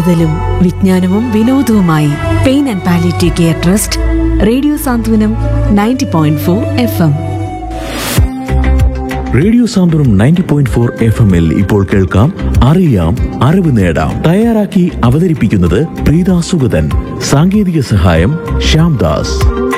കരുതലും വിജ്ഞാനവും വിനോദവുമായി pain and palliative care trust radio Santhwanam ninety point four F M radio Santhwanam ninety point four F എമ്മിൽ ഇപ്പോൾ കേൾക്കാം അറിയാം അറിവ് നേടാം തയ്യാറാക്കി അവതരിപ്പിക്കുന്നത് പ്രീത സുഗതൻ സാങ്കേതിക സഹായം ശ്യാംദാസ്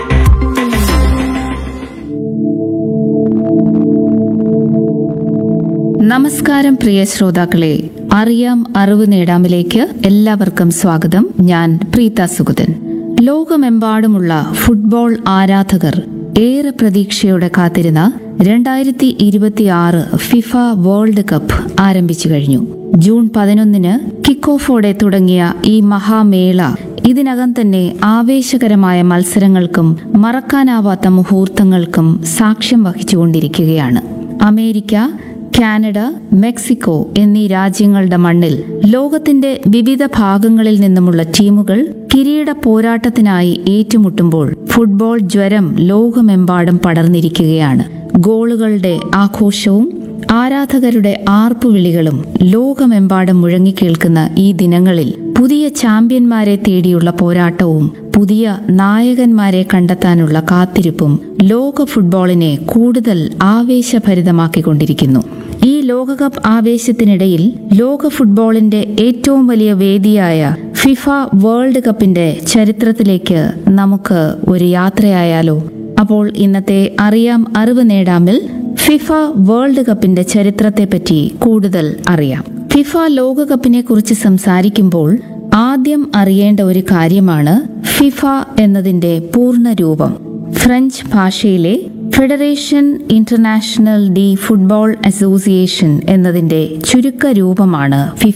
നമസ്കാരം പ്രിയ ശ്രോതാക്കളെ അറിയാം അറിവ് നേടാമിലേക്ക് എല്ലാവർക്കും സ്വാഗതം ഞാൻ പ്രീത സുഗതൻ ലോകമെമ്പാടുമുള്ള ഫുട്ബോൾ ആരാധകർ ഏറെ പ്രതീക്ഷയോടെ കാത്തിരുന്ന രണ്ടായിരത്തി ഇരുപത്തിയാറ് ഫിഫ വേൾഡ് കപ്പ് ആരംഭിച്ചു കഴിഞ്ഞു ജൂൺ പതിനൊന്നിന് കിക്ക് ഓഫോടെ തുടങ്ങിയ ഈ മഹാമേള ഇതിനകം തന്നെ ആവേശകരമായ മത്സരങ്ങൾക്കും മറക്കാനാവാത്ത മുഹൂർത്തങ്ങൾക്കും സാക്ഷ്യം വഹിച്ചുകൊണ്ടിരിക്കുകയാണ് അമേരിക്ക കാനഡ മെക്സിക്കോ എന്നീ രാജ്യങ്ങളുടെ മണ്ണിൽ ലോകത്തിന്റെ വിവിധ ഭാഗങ്ങളിൽ നിന്നുമുള്ള ടീമുകൾ കിരീട പോരാട്ടത്തിനായി ഏറ്റുമുട്ടുമ്പോൾ ഫുട്ബോൾ ജ്വരം ലോകമെമ്പാടും പടർന്നിരിക്കുകയാണ് ഗോളുകളുടെ ആഘോഷവും ആരാധകരുടെ ആർപ്പുവിളികളും ലോകമെമ്പാടും മുഴങ്ങിക്കേൾക്കുന്ന ഈ ദിനങ്ങളിൽ പുതിയ ചാമ്പ്യന്മാരെ തേടിയുള്ള പോരാട്ടവും പുതിയ നായകന്മാരെ കണ്ടെത്താനുള്ള കാത്തിരിപ്പും ലോക ഫുട്ബോളിനെ കൂടുതൽ ആവേശഭരിതമാക്കിക്കൊണ്ടിരിക്കുന്നു ഈ ലോകകപ്പ് ആവേശത്തിനിടയിൽ ലോക ഫുട്ബോളിന്റെ ഏറ്റവും വലിയ വേദിയായ ഫിഫ വേൾഡ് കപ്പിന്റെ ചരിത്രത്തിലേക്ക് നമുക്ക് ഒരു യാത്രയായാലോ അപ്പോൾ ഇന്നത്തെ അറിയാം അറിവ് നേടാമിൽ ഫിഫ വേൾഡ് കപ്പിന്റെ ചരിത്രത്തെപ്പറ്റി കൂടുതൽ അറിയാം ഫിഫ ലോകകപ്പിനെ കുറിച്ച് സംസാരിക്കുമ്പോൾ ആദ്യം അറിയേണ്ട ഒരു കാര്യമാണ് ഫിഫ എന്നതിന്റെ പൂർണ്ണ രൂപം ഫ്രഞ്ച് ഭാഷയിലെ federation international de football association എന്നതിന്റെ ചുരുക്ക രൂപമാണ് ഫിഫ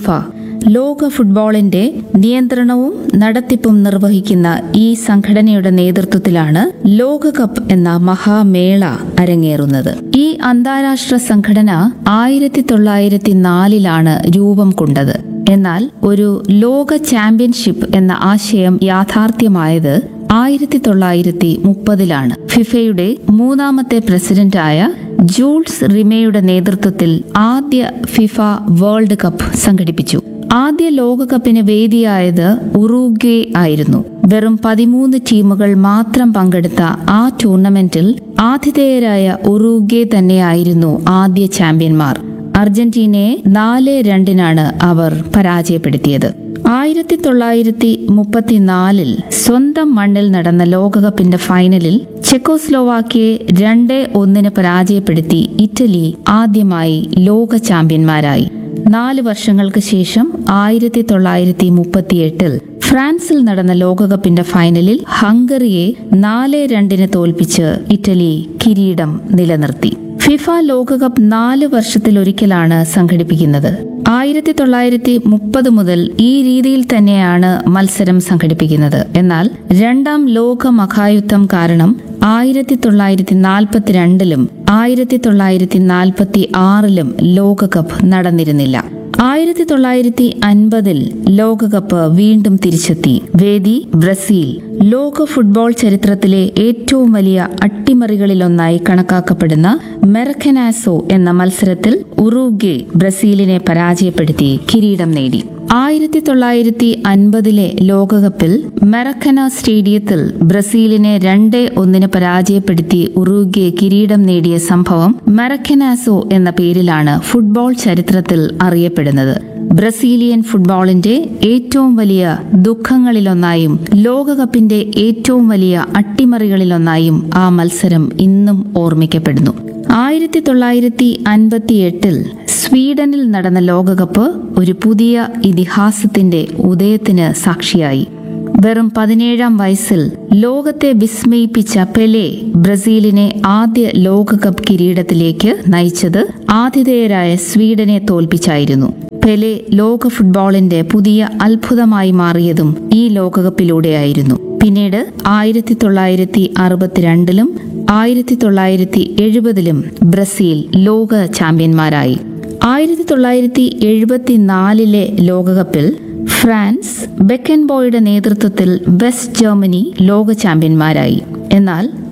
ലോക ഫുട്ബോളിന്റെ നിയന്ത്രണവും നടത്തിപ്പും നിർവഹിക്കുന്ന ഈ സംഘടനയുടെ നേതൃത്വത്തിലാണ് ലോകകപ്പ് എന്ന മഹാമേള അരങ്ങേറുന്നത് ഈ അന്താരാഷ്ട്ര സംഘടന ആയിരത്തി തൊള്ളായിരത്തി നാലിലാണ് രൂപം കൊണ്ടത് എന്നാൽ ഒരു ലോക ചാമ്പ്യൻഷിപ്പ് എന്ന ആശയം യാഥാർത്ഥ്യമായത് ആയിരത്തി തൊള്ളായിരത്തി മുപ്പതിലാണ് ഫിഫയുടെ മൂന്നാമത്തെ പ്രസിഡന്റായ ജൂൾസ് റിമയുടെ നേതൃത്വത്തിൽ ആദ്യ ഫിഫ വേൾഡ് കപ്പ് സംഘടിപ്പിച്ചു ആദ്യ ലോകകപ്പിന് വേദിയായത് ഉറുഗ്വേ ആയിരുന്നു വെറും പതിമൂന്ന് ടീമുകൾ മാത്രം പങ്കെടുത്ത ആ ടൂർണമെന്റിൽ ആതിഥേയരായ ഉറുഗ്വേ തന്നെയായിരുന്നു ആദ്യ ചാമ്പ്യന്മാർ അർജന്റീനയെ നാല് രണ്ടിനാണ് അവർ പരാജയപ്പെടുത്തിയത് ആയിരത്തി തൊള്ളായിരത്തി മുപ്പത്തിനാലിൽ സ്വന്തം മണ്ണിൽ നടന്ന ലോകകപ്പിന്റെ ഫൈനലിൽ ചെക്കോസ്ലോവാക്കിയെ രണ്ട് ഒന്നിന് പരാജയപ്പെടുത്തി ഇറ്റലി ആദ്യമായി ലോക ചാമ്പ്യന്മാരായി നാല് വർഷങ്ങൾക്ക് ശേഷം ആയിരത്തി തൊള്ളായിരത്തി മുപ്പത്തിയെട്ടിൽ ഫ്രാൻസിൽ നടന്ന ലോകകപ്പിന്റെ ഫൈനലിൽ ഹംഗറിയെ നാല് രണ്ടിന് തോൽപ്പിച്ച് ഇറ്റലി കിരീടം നിലനിർത്തി ഫിഫ ലോകകപ്പ് നാല് വർഷത്തിലൊരിക്കലാണ് സംഘടിപ്പിക്കുന്നത് ആയിരത്തി തൊള്ളായിരത്തി മുപ്പത് മുതൽ ഈ രീതിയിൽ തന്നെയാണ് മത്സരം സംഘടിപ്പിക്കുന്നത് എന്നാൽ രണ്ടാം ലോക മഹായുദ്ധം കാരണം ആയിരത്തി തൊള്ളായിരത്തി നാൽപ്പത്തിരണ്ടിലും ആയിരത്തി തൊള്ളായിരത്തി നാൽപ്പത്തി ആറിലും ലോകകപ്പ് നടന്നിരുന്നില്ല ആയിരത്തി തൊള്ളായിരത്തി അൻപതിൽ ലോകകപ്പ് വീണ്ടും തിരിച്ചെത്തി വേദി ബ്രസീൽ ലോക ഫുട്ബോൾ ചരിത്രത്തിലെ ഏറ്റവും വലിയ അട്ടിമറികളിലൊന്നായി കണക്കാക്കപ്പെടുന്ന മെറക്കനാസോ എന്ന മത്സരത്തിൽ ഉറുഗ്വെ ബ്രസീലിനെ പരാജയപ്പെടുത്തി കിരീടം നേടി ആയിരത്തി തൊള്ളായിരത്തി അൻപതിലെ ലോകകപ്പിൽ മെറക്കന സ്റ്റേഡിയത്തിൽ ബ്രസീലിനെ രണ്ട് ഒന്നിന് പരാജയപ്പെടുത്തി ഉറുഗ്വെ കിരീടം നേടിയ സംഭവം മെറക്കനാസോ എന്ന പേരിലാണ് ഫുട്ബോൾ ചരിത്രത്തിൽ അറിയപ്പെടുന്നത് ബ്രസീലിയൻ ഫുട്ബോളിന്റെ ഏറ്റവും വലിയ ദുഃഖങ്ങളിലൊന്നായും ലോകകപ്പിന്റെ ഏറ്റവും വലിയ അട്ടിമറികളിലൊന്നായും ആ മത്സരം ഇന്നും ഓർമ്മിക്കപ്പെടുന്നു ആയിരത്തി തൊള്ളായിരത്തി അൻപത്തി എട്ടിൽ സ്വീഡനിൽ നടന്ന ലോകകപ്പ് ഒരു പുതിയ ഇതിഹാസത്തിന്റെ ഉദയത്തിന് സാക്ഷിയായി വെറും പതിനേഴാം വയസ്സിൽ ലോകത്തെ വിസ്മയിപ്പിച്ച പെലെ ബ്രസീലിനെ ആദ്യ ലോകകപ്പ് കിരീടത്തിലേക്ക് നയിച്ചത് ആതിഥേയരായ സ്വീഡനെ തോൽപ്പിച്ചായിരുന്നു പെലെ ലോക ഫുട്ബോളിന്റെ പുതിയ അത്ഭുതമായി മാറിയതും ഈ ലോകകപ്പിലൂടെയായിരുന്നു പിന്നീട് ആയിരത്തി തൊള്ളായിരത്തി അറുപത്തിരണ്ടിലും ആയിരത്തി തൊള്ളായിരത്തി എഴുപതിലും ബ്രസീൽ ലോക ചാമ്പ്യന്മാരായി ആയിരത്തി തൊള്ളായിരത്തി എഴുപത്തിനാലിലെ ലോകകപ്പിൽ ഫ്രാൻസ് ബെക്കൻബോയുടെ നേതൃത്വത്തിൽ വെസ്റ്റ് ജർമ്മനി ലോക ചാമ്പ്യന്മാരായി എന്നാൽ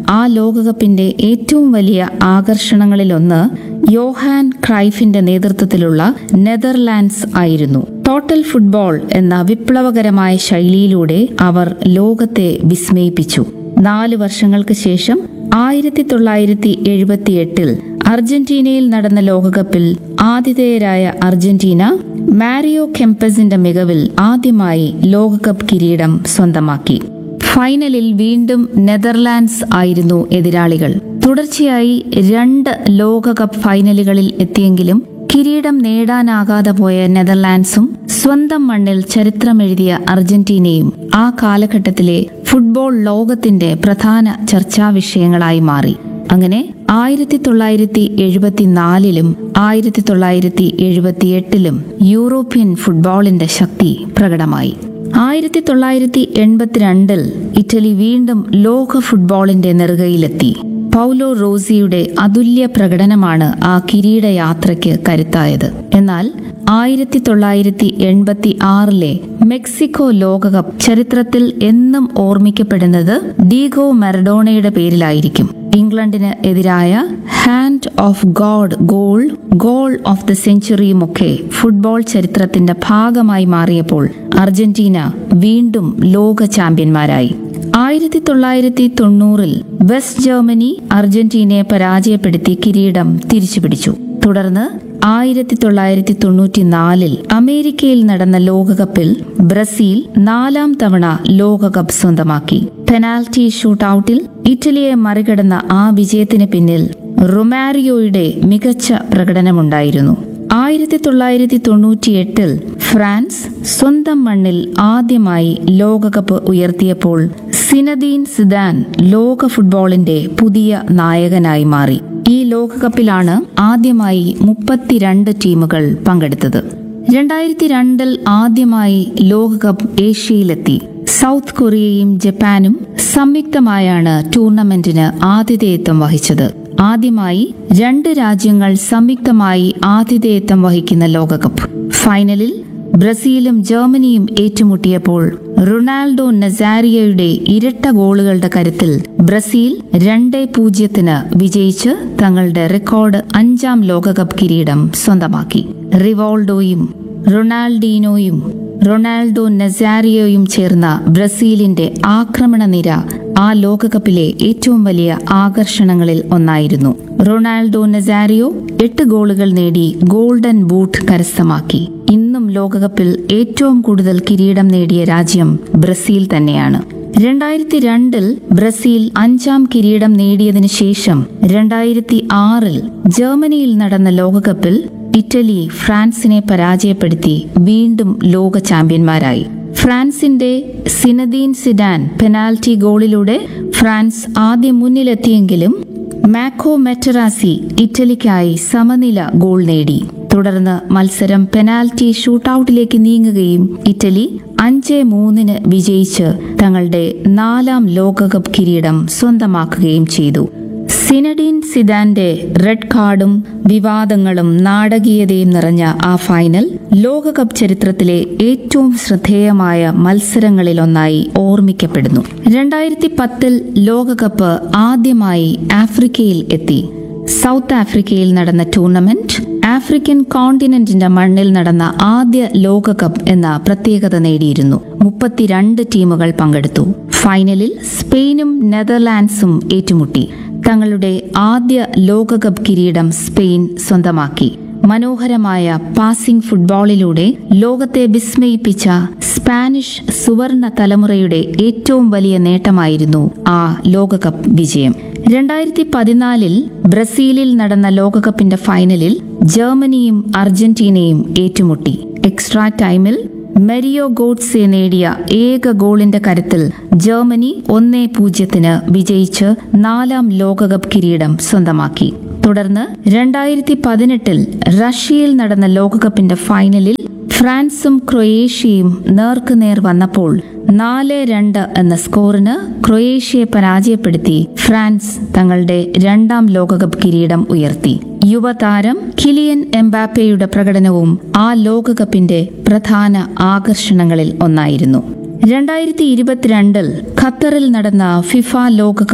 ആ ലോകകപ്പിന്റെ ഏറ്റവും വലിയ ആകർഷണങ്ങളിലൊന്ന് യോഹാൻ ക്രൈഫിന്റെ നേതൃത്വത്തിലുള്ള നെതർലാൻഡ്സ് ആയിരുന്നു ടോട്ടൽ ഫുട്ബോൾ എന്ന വിപ്ലവകരമായ ശൈലിയിലൂടെ അവർ ലോകത്തെ വിസ്മയിപ്പിച്ചു നാല് വർഷങ്ങൾക്ക് ശേഷം ആയിരത്തി തൊള്ളായിരത്തി എഴുപത്തി എട്ടിൽ അർജന്റീനയിൽ നടന്ന ലോകകപ്പിൽ ആതിഥേയരായ അർജന്റീന മാരിയോ കെമ്പസിന്റെ മികവിൽ ആദ്യമായി ലോകകപ്പ് കിരീടം സ്വന്തമാക്കി ഫൈനലിൽ വീണ്ടും നെതർലാൻഡ്സ് ആയിരുന്നു എതിരാളികൾ തുടർച്ചയായി രണ്ട് ലോകകപ്പ് ഫൈനലുകളിൽ എത്തിയെങ്കിലും കിരീടം നേടാനാകാതെ പോയ നെതർലാൻഡ്സും സ്വന്തം മണ്ണിൽ ചരിത്രമെഴുതിയ അർജന്റീനയും ആ കാലഘട്ടത്തിലെ ഫുട്ബോൾ ലോകത്തിന്റെ പ്രധാന ചർച്ചാ വിഷയങ്ങളായി മാറി അങ്ങനെ ആയിരത്തി തൊള്ളായിരത്തി എഴുപത്തിനാലിലും ആയിരത്തി തൊള്ളായിരത്തി എഴുപത്തിയെട്ടിലും യൂറോപ്യൻ ഫുട്ബോളിന്റെ ശക്തി പ്രകടമായി ആയിരത്തി തൊള്ളായിരത്തി എൺപത്തിരണ്ടിൽ ഇറ്റലി വീണ്ടും ലോക ഫുട്ബോളിന്റെ നെറുകയിലെത്തി പൗലോ റോസിയുടെ അതുല്യ പ്രകടനമാണ് ആ കിരീടയാത്രയ്ക്ക് കരുത്തായത് എന്നാൽ ആയിരത്തി തൊള്ളായിരത്തി എൺപത്തി ആറിലെ മെക്സിക്കോ ലോകകപ്പ് ചരിത്രത്തിൽ എന്നും ഓർമ്മിക്കപ്പെടുന്നത് ഡീഗോ മറഡോണയുടെ പേരിലായിരിക്കും ഇംഗ്ലണ്ടിന് എതിരായ hand of God goal goal of the സെഞ്ചുറിയുമൊക്കെ ഫുട്ബോൾ ചരിത്രത്തിന്റെ ഭാഗമായി മാറിയപ്പോൾ അർജന്റീന വീണ്ടും ലോക ചാമ്പ്യന്മാരായി ആയിരത്തി തൊള്ളായിരത്തി തൊണ്ണൂറിൽ വെസ്റ്റ് ജർമ്മനി അർജന്റീനയെ പരാജയപ്പെടുത്തി കിരീടം തിരിച്ചുപിടിച്ചു തുടർന്ന് ആയിരത്തി തൊള്ളായിരത്തി തൊണ്ണൂറ്റിനാലിൽ അമേരിക്കയിൽ നടന്ന ലോകകപ്പിൽ ബ്രസീൽ നാലാം തവണ ലോകകപ്പ് സ്വന്തമാക്കി പെനാൽറ്റി ഷൂട്ടൌട്ടിൽ ഇറ്റലിയെ മറികടന്ന ആ വിജയത്തിന് പിന്നിൽ റൊമാരിയോയുടെ മികച്ച പ്രകടനമുണ്ടായിരുന്നു ആയിരത്തി തൊള്ളായിരത്തി തൊണ്ണൂറ്റിയെട്ടിൽ ഫ്രാൻസ് സ്വന്തം മണ്ണിൽ ആദ്യമായി ലോകകപ്പ് ഉയർത്തിയപ്പോൾ സിനദീൻ സിദാൻ ലോക ഫുട്ബോളിന്റെ പുതിയ നായകനായി മാറി ഈ ലോകകപ്പിലാണ് ആദ്യമായി മുപ്പത്തിരണ്ട് ടീമുകൾ പങ്കെടുത്തത് രണ്ടായിരത്തി രണ്ടിൽ ആദ്യമായി ലോകകപ്പ് ഏഷ്യയിലെത്തി സൗത്ത് കൊറിയയും ജപ്പാനും സംയുക്തമായാണ് ടൂർണമെന്റിന് ആതിഥേയത്വം വഹിച്ചത് ആദ്യമായി രണ്ട് രാജ്യങ്ങൾ സംയുക്തമായി ആതിഥേയത്വം വഹിക്കുന്ന ലോകകപ്പ് ഫൈനലിൽ ബ്രസീലും ജർമ്മനിയും ഏറ്റുമുട്ടിയപ്പോൾ റൊണാൾഡോ നസാരിയയുടെ ഇരട്ട ഗോളുകളുടെ കരുത്തിൽ ബ്രസീൽ രണ്ടേ പൂജ്യത്തിന് വിജയിച്ച് തങ്ങളുടെ റെക്കോർഡ് അഞ്ചാം ലോകകപ്പ് കിരീടം സ്വന്തമാക്കി റിവോൾഡോയും റൊണാൾഡീനോയും റൊണാൾഡോ നസാരിയോയും ചേർന്ന ബ്രസീലിന്റെ ആക്രമണ നിര ആ ലോകകപ്പിലെ ഏറ്റവും വലിയ ആകർഷണങ്ങളിൽ ഒന്നായിരുന്നു റൊണാൾഡോ നസാരിയോ എട്ട് ഗോളുകൾ നേടി ഗോൾഡൻ ബൂട്ട് കരസ്ഥമാക്കി ഇന്നും ലോകകപ്പിൽ ഏറ്റവും കൂടുതൽ കിരീടം നേടിയ രാജ്യം ബ്രസീൽ തന്നെയാണ് രണ്ടായിരത്തി രണ്ടിൽ ബ്രസീൽ അഞ്ചാം കിരീടം നേടിയതിനു ശേഷം രണ്ടായിരത്തി ആറിൽ ജർമ്മനിയിൽ നടന്ന ലോകകപ്പിൽ ഇറ്റലി ഫ്രാൻസിനെ പരാജയപ്പെടുത്തി വീണ്ടും ലോക ചാമ്പ്യന്മാരായി ഫ്രാൻസിന്റെ സിനദീൻ സിഡാൻ പെനാൽറ്റി ഗോളിലൂടെ ഫ്രാൻസ് ആദ്യം മുന്നിലെത്തിയെങ്കിലും മാക്കോ മെറ്ററാസി ഇറ്റലിക്കായി സമനില ഗോൾ നേടി തുടർന്ന് മത്സരം പെനാൽറ്റി ഷൂട്ടൌട്ടിലേക്ക് നീങ്ങുകയും ഇറ്റലി അഞ്ച് മൂന്നിന് വിജയിച്ച് തങ്ങളുടെ നാലാം ലോകകപ്പ് കിരീടം സ്വന്തമാക്കുകയും ചെയ്തു സിനഡീൻ സിദാന്റെ റെഡ് കാർഡും വിവാദങ്ങളും നാടകീയതയും നിറഞ്ഞ ആ ഫൈനൽ ലോകകപ്പ് ചരിത്രത്തിലെ ഏറ്റവും ശ്രദ്ധേയമായ മത്സരങ്ങളിലൊന്നായി ഓർമ്മിക്കപ്പെടുന്നു രണ്ടായിരത്തി പത്തിൽ ലോകകപ്പ് ആദ്യമായി ആഫ്രിക്കയിൽ എത്തി സൗത്ത് ആഫ്രിക്കയിൽ നടന്ന ടൂർണമെന്റ് ആഫ്രിക്കൻ കോണ്ടിനെന്റിന്റെ മണ്ണിൽ നടന്ന ആദ്യ ലോകകപ്പ് എന്ന പ്രത്യേകത നേടിയിരുന്നു മുപ്പത്തിരണ്ട് ടീമുകൾ പങ്കെടുത്തു ഫൈനലിൽ സ്പെയിനും നെതർലാൻഡ്സും ഏറ്റുമുട്ടി തങ്ങളുടെ ആദ്യ ലോകകപ്പ് കിരീടം സ്പെയിൻ സ്വന്തമാക്കി മനോഹരമായ പാസിംഗ് ഫുട്ബോളിലൂടെ ലോകത്തെ വിസ്മയിപ്പിച്ച സ്പാനിഷ് സുവർണ തലമുറയുടെ ഏറ്റവും വലിയ നേട്ടമായിരുന്നു ആ ലോകകപ്പ് വിജയം രണ്ടായിരത്തി പതിനാലിൽ ബ്രസീലിൽ നടന്ന ലോകകപ്പിന്റെ ഫൈനലിൽ ജർമ്മനിയും അർജന്റീനയും ഏറ്റുമുട്ടി എക്സ്ട്രാ ടൈമിൽ മെരിയോ ഗോഡ്സെ നേടിയ ഏക ഗോളിന്റെ കരുത്തിൽ ജർമ്മനി ഒന്നേ പൂജ്യത്തിന് വിജയിച്ച് നാലാം ലോകകപ്പ് കിരീടം സ്വന്തമാക്കി തുടർന്ന് രണ്ടായിരത്തി പതിനെട്ടിൽ റഷ്യയിൽ നടന്ന ലോകകപ്പിന്റെ ഫൈനലിൽ ഫ്രാൻസും ക്രൊയേഷ്യയും നേർക്കുനേർ വന്നപ്പോൾ നാല് രണ്ട് എന്ന സ്കോറിന് ക്രൊയേഷ്യയെ പരാജയപ്പെടുത്തി ഫ്രാൻസ് തങ്ങളുടെ രണ്ടാം ലോകകപ്പ് കിരീടം ഉയർത്തി യുവതാരം കിലിയൻ എംബാപ്പയുടെ പ്രകടനവും ആ ലോകകപ്പിന്റെ പ്രധാന ആകർഷണങ്ങളിൽ ഒന്നായിരുന്നു രണ്ടായിരത്തി ഇരുപത്തിരണ്ടിൽ ഖത്തറിൽ നടന്ന ഫിഫ ലോകകപ്പ്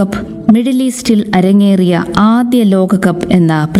മിഡിൽ ഈസ്റ്റിൽ അരങ്ങേറിയ ആദ്യ ലോകകപ്പ് എന്ന